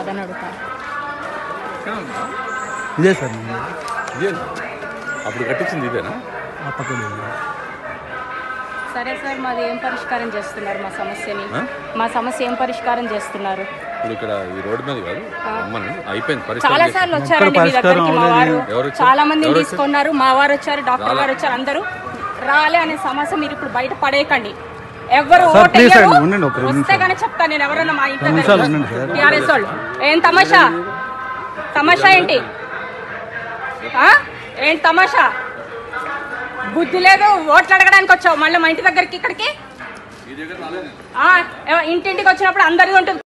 కాదని అడుగుతాను ఇదే సార్ నేను ఇదే అప్పుడు కట్టించింది ఇదేనా ఆ పక్కన ఉంది. సరే సార్ మాది ఏం పరిష్కారం చేస్తున్నారు మా సమస్యని ఆ? మా సమస్య ఏం పరిష్కారం చేస్తున్నారు ఇప్పుడు ఇక్కడ ఈ రోడ్డు మీద కాదు రమ్మని అయిపోయింది చాలా పరిస్థితి సార్లు వచ్చారండి మీ పరిష్కారం దగ్గరికి మా వారు ఎవరు వచ్చారు? చాలా మందిని ఎవరు తీసుకున్నారు మా వారు వచ్చారు డాక్టర్ గారు వచ్చారు అందరూ రాలే అనే సమస్య మీరు ఇప్పుడు బయట పడేయకండి ఎవరు సార్, ఓటు ప్లీజ్ వేయరు. అండి, ఉండండి ఒక రెండు వస్తే కానీ చెప్తాను నేను ఎవరన్నా మా ఇంట్లో రెండు నిమిషాలు ఉండండి సార్. టీఆర్ఎస్ వాళ్ళు ఏం తమాషా తమాషా ఏంటి ఆ? ఏంటి తమాషా బుద్ధి లేదు ఓట్లు అడగడానికి వచ్చావు మళ్ళీ మా ఇంటి దగ్గరికి ఇక్కడికి ఆ, ఎవ- ఇంటింటికి వచ్చినప్పుడు అందరిది ఉంటుంది